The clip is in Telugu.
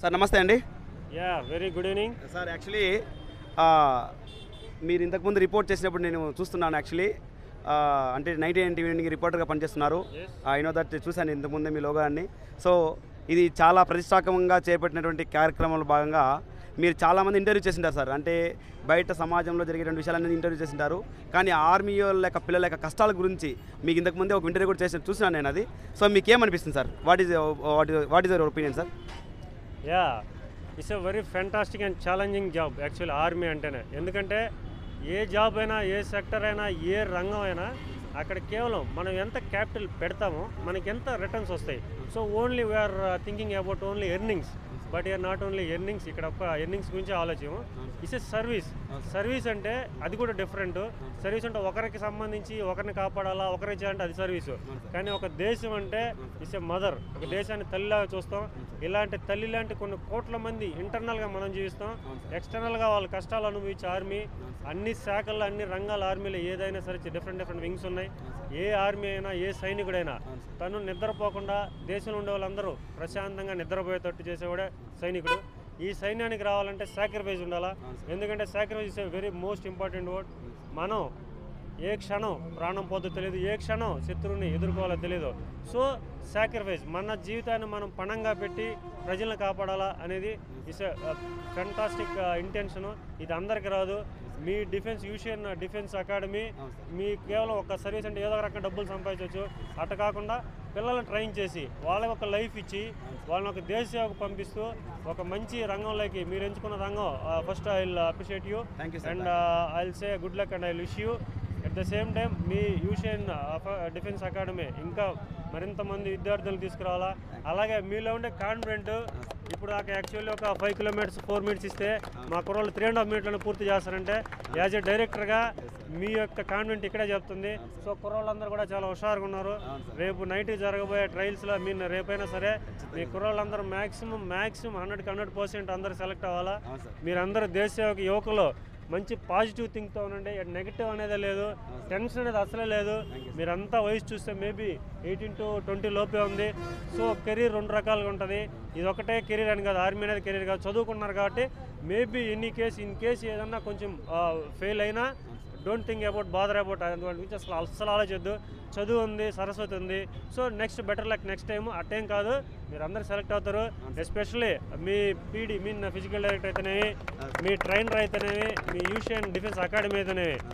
సార్ నమస్తే అండి yeah very good evening sir actually మీరు ఇంతకుముందు రిపోర్ట్ చేసినప్పుడు నేను చూస్తున్నాను యాక్చువల్లీ అంటే నైట్ ఎయిట్ ఈవినింగ్ రిపోర్టర్గా పనిచేస్తున్నారు Yes. ఐ నో దట్ చూశాను ఇంతకుముందే మీ లోగాన్ని సో ఇది చాలా ప్రతిష్టాత్మకంగా చేపట్టినటువంటి కార్యక్రమంలో భాగంగా మీరు చాలామంది ఇంటర్వ్యూ చేసింటారు సార్ అంటే బయట సమాజంలో జరిగేటువంటి విషయాలన్నీ ఇంటర్వ్యూ చేసింటారు కానీ ఆర్మీ యొక్క పిల్లల యొక్క కష్టాల గురించి మీకు ఇంతకుముందే ఒక ఇంటర్వ్యూ కూడా చేసి చూసినాను నేను అది సో మీకు ఏమనిపిస్తుంది sir what is what what is your opinion sir yeah it's a very fantastic and challenging job actually army అంటేనే ఎందుకంటే ఏ జాబ్ అయినా ఏ సెక్టర్ అయినా ఏ రంగం అయినా అక్కడ కేవలం మనం ఎంత క్యాపిటల్ పెడతామో మనకి ఎంత రిటర్న్స్ వస్తాయి so only we are thinking about only earnings but year not only earnings ఇక్కడ ఒక ఎర్నింగ్స్ గురించి ఆలోచన ఇట్స్ ఎ సర్వీస్ సర్వీస్ అంటే అది కూడా డిఫరెంట్ సర్వీస్ అంటే ఒకరికి సంబంధించి ఒకరిని కాపాడాలా ఒకరికి చేయాలంటే అది సర్వీస్ కానీ ఒక దేశం అంటే ఇట్స్ ఎ మదర్ ఒక దేశాన్ని తల్లిలాగా చూస్తాం ఇలాంటి తల్లి లాంటి కొన్ని కోట్ల మంది ఇంటర్నల్గా మనం జీవిస్తాం ఎక్స్టర్నల్గా వాళ్ళ కష్టాలు అనుభవించే ఆర్మీ అన్ని శాఖల్లో అన్ని రంగాల ఆర్మీలో ఏదైనా సరే డిఫరెంట్ డిఫరెంట్ వింగ్స్ ఉన్నాయి ఏ ఆర్మీ అయినా ఏ సైనికుడైనా తను నిద్రపోకుండా దేశంలో ఉండే వాళ్ళందరూ ప్రశాంతంగా నిద్రపోయేటట్టు చేసేవాడే సైనికుడు ఈ సైన్యానికి రావాలంటే సాక్రిఫైస్ ఉండాలా ఎందుకంటే sacrifice is very most important word మనం ఏ క్షణం ప్రాణం పోతో తెలియదు ఏ క్షణం శత్రువుని ఎదుర్కోవాలో తెలియదు సో సాక్రిఫైస్ మన జీవితాన్ని మనం పణంగా పెట్టి ప్రజలను కాపాడాలా అనేది ఇస్ ఫెంటాస్టిక్ ఇంటెన్షన్ ఇది అందరికీ రాదు మీ డిఫెన్స్ యూషియన్ డిఫెన్స్ అకాడమీ మీ కేవలం ఒక సర్వీస్ అంటే ఏదో ఒక రకంగా డబ్బులు సంపాదించవచ్చు అట్ట కాకుండా పిల్లలను ట్రైన్ చేసి వాళ్ళకి ఒక లైఫ్ ఇచ్చి వాళ్ళని ఒక దేశ సేవకు పంపిస్తూ ఒక మంచి రంగంలోకి మీరు ఎంచుకున్న రంగం first I will appreciate you Thank you, sir. And I will say good luck and I wish you at the same time మీ యూషియన్ డిఫెన్స్ అకాడమీ ఇంకా మరింత మంది విద్యార్థులు తీసుకురావాలా అలాగే మీలో ఉండే కాన్ఫిడెంట్ ఇప్పుడు నాకు యాక్చువల్లీ ఒక ఫైవ్ కిలోమీటర్స్ ఫోర్ మినిట్స్ ఇస్తే మా కుర్రోళ్ళు త్రీ అండ్ హాఫ్ మినిట్లను పూర్తి చేస్తారంటే యాజ్ ఎ డైరెక్టర్గా మీ యొక్క కాన్ఫిడెంట్ ఇక్కడే చెప్తుంది సో కుర్రోళ్ళందరూ కూడా చాలా హుషారుగా ఉన్నారు రేపు నైట్ జరగబోయే ట్రయల్స్లో మీరు రేపైనా సరే మీ కుర్రోళ్ళందరూ మ్యాక్సిమం మ్యాక్సిమం హండ్రెడ్కి హండ్రెడ్ పర్సెంట్ అందరూ సెలెక్ట్ అవ్వాలా అవును సార్ మీరందరూ దేశ సేవకు యువకులు మంచి పాజిటివ్ థింక్తో ఉండండి నెగిటివ్ అనేది లేదు టెన్షన్ అనేది అసలే లేదు మీరంతా వయసు చూస్తే మేబీ ఎయిటీన్ టు ట్వంటీ లోపే ఉంది సో కెరీర్ రెండు రకాలుగా ఉంటుంది ఇది ఒకటే కెరీర్ అని కాదు ఆర్మీ అనేది కెరీర్ కాదు చదువుకున్నారు కాబట్టి మేబీ ఎన్ని కేసు ఇన్ కేసు ఏదన్నా కొంచెం ఫెయిల్ అయినా don't think about bother about దాని గురించి అసలు అసలు ఆలోచొద్దు చదువు ఉంది సరస్వతి ఉంది so next better luck next time అట్టేం కాదు మీరు అందరు సెలెక్ట్ అవుతారు ఎస్పెషల్లీ మీ పీడీ మీన్ ఫిజికల్ డైరెక్టర్ అయితేనేవి మీ ట్రైనర్ అయితేనేవి మీ యూషియన్ డిఫెన్స్ అకాడమీ అయితేనేవి